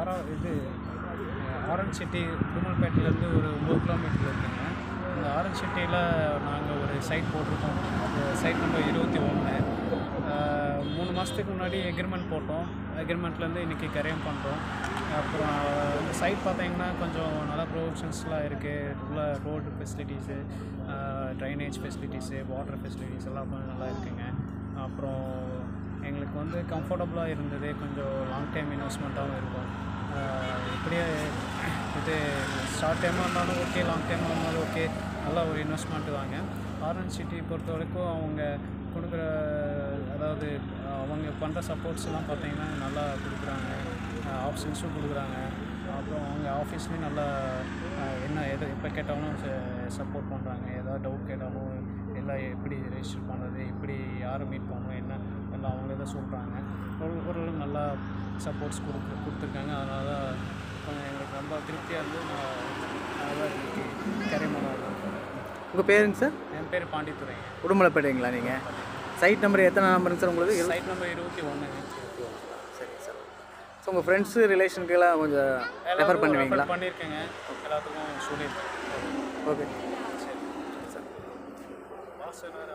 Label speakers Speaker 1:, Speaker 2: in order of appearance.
Speaker 1: ஆரா இது orange city குடுமல்பேட்டிலேருந்து ஒரு ஒம்பது கிலோமீட்டர் இருக்குங்க இந்த ஆரஞ்ச் சிட்டியில் நாங்கள் ஒரு சைட் போட்டிருக்கோம் சைட் நம்பர் இருபத்தி ஒன்று மூணு மாதத்துக்கு முன்னாடி எக்ரிமெண்ட் போட்டோம் எக்ரிமெண்ட்லேருந்து இன்றைக்கி கரையம் பண்ணுறோம் அப்புறம் இந்த சைட் பார்த்தீங்கன்னா கொஞ்சம் நல்லா ப்ரொவிஷன்ஸ்லாம் இருக்குது உள்ள road facilities drainage facilities water facilities எல்லாம் கொஞ்சம் நல்லா இருக்குங்க அப்புறம் எங்களுக்கு வந்து கம்ஃபர்டபுளாக இருந்தது கொஞ்சம் லாங் டைம் இன்வெஸ்ட்மெண்ட்டாகவும் இருக்கும் ஆஹ் இப்படியே இது ஷார்ட் டைமாக இருந்தாலும் ஓகே லாங் டைமாக இருந்தாலும் ஓகே நல்ல ஒரு இன்வெஸ்ட்மெண்ட் தாங்க ஆரஞ்ச் சிட்டி பொறுத்த வரைக்கும் அவங்க கொடுக்குற அதாவது அவங்க பண்ணுற சப்போர்ட்ஸ்லாம் பார்த்தீங்கன்னா நல்லா கொடுக்குறாங்க ஆப்ஷன்ஸும் கொடுக்குறாங்க அப்புறம் அவங்க ஆஃபீஸ்லேயும் நல்லா ஆஹ் என்ன எது எப்போ கேட்டாலும் சப்போர்ட் பண்ணுறாங்க ஏதாவது டவுட் கேட்டாலும் எல்லாம் எப்படி ரெஜிஸ்டர் பண்ணுறது எப்படி யாரை மீட் பண்ணணும் என்ன எல்லாம் அவங்களே தான் சொல்கிறாங்க ஒரு ஓரளவு நல்லா சப்போர்ட்ஸ் கொடுக்கு கொடுத்துருக்காங்க அதனால தான் கொஞ்சம் எங்களுக்கு ரொம்ப திருப்தியாக இருந்து நான் அதான் இன்னைக்கு கரைமலம்
Speaker 2: உங்கள் பேருங்க சார்
Speaker 1: என் பேர் பாண்டித்துறைங்க
Speaker 2: உடுமலைப்பேட்டைங்களா நீங்கள் சைட் நம்பர் எத்தனை நம்பருங்க சார் உங்களுக்கு
Speaker 1: சைட் நம்பர் இருபத்தி ஒன்றுங்க
Speaker 2: சரிங்க சார் ஸோ உங்கள் ஃப்ரெண்ட்ஸு ரிலேஷனுக்கெல்லாம் கொஞ்சம் ரெஃபர் பண்ணுவீங்களா
Speaker 1: பண்ணியிருக்கேங்க எல்லாத்துக்கும் சொல்லியிருக்கேன்
Speaker 2: ஓகே
Speaker 1: சரி சார் வாசனர்